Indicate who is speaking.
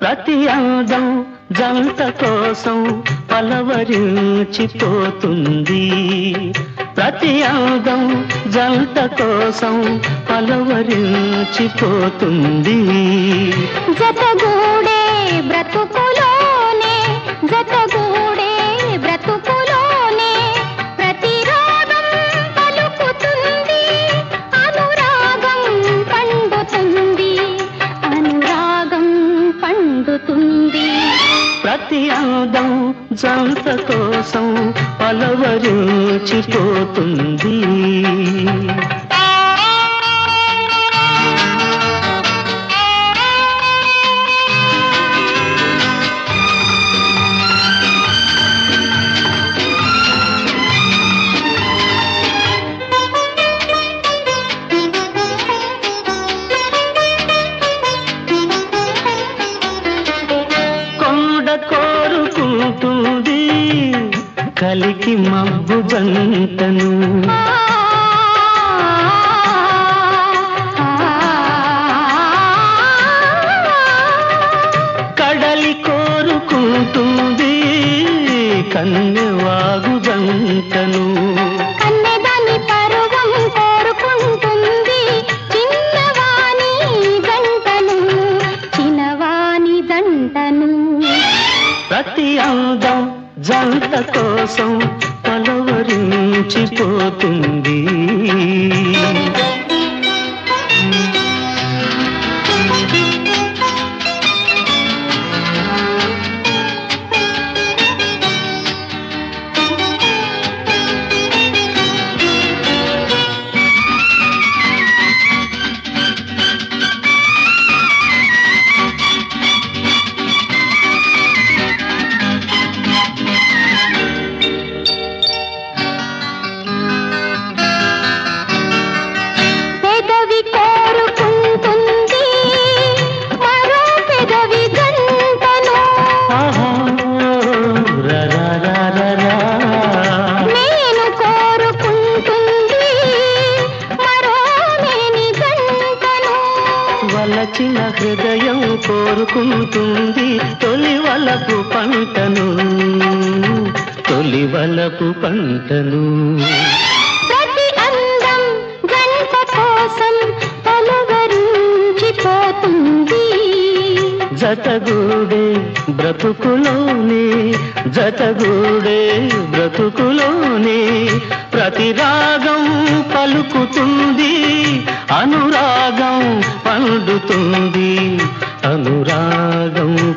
Speaker 1: ప్రతి అందం జంట కోసం పలవరించిపోతుంది ప్రతి అందం జంట కోసం పలవరించిపోతుంది
Speaker 2: జతగూడే బ్రతుకులోనే జతగూడే బ్రతుకులోనే ప్రతిరాగం పలుకుతుంది అనురాగం పండుతుంది అనురాగం పండుతుంది
Speaker 1: ప్రతి అందం జంట కోసం పలవరించిపోతుంది కొండ కోరుకుంటుంది కలికి మబ్బు జంటను కడలి కోరుకుంటుంది కన్నెవాగు జంటను
Speaker 2: కన్నెదాని పరువం కోరుకుంటుంది చిన్నవాణి జంటను చిన్నవాణి జంటను
Speaker 1: ప్రతి అందం జంట కోసం పలవరించిపోతుంది
Speaker 2: పెదవి కోరుకుంటుంది మరో పెదవి జంటను
Speaker 1: ఆహా, రా, రా, రా, రా, రా.
Speaker 2: నేను కోరుకుంటుంది మరో నేని జంటను
Speaker 1: వలచిన హృదయం కోరుకుంటుంది తొలి వలపు పంటను తొలి వలపు పంటను
Speaker 2: ప్రతి అందం జంట కోసం పలవరించిపోతుంది
Speaker 1: జతగూడే బ్రతుకులోనే జతగూడే బ్రతుకులోనే ప్రతి రాగం పలుకుతుంది అనురాగం పండుతుంది అనురాగం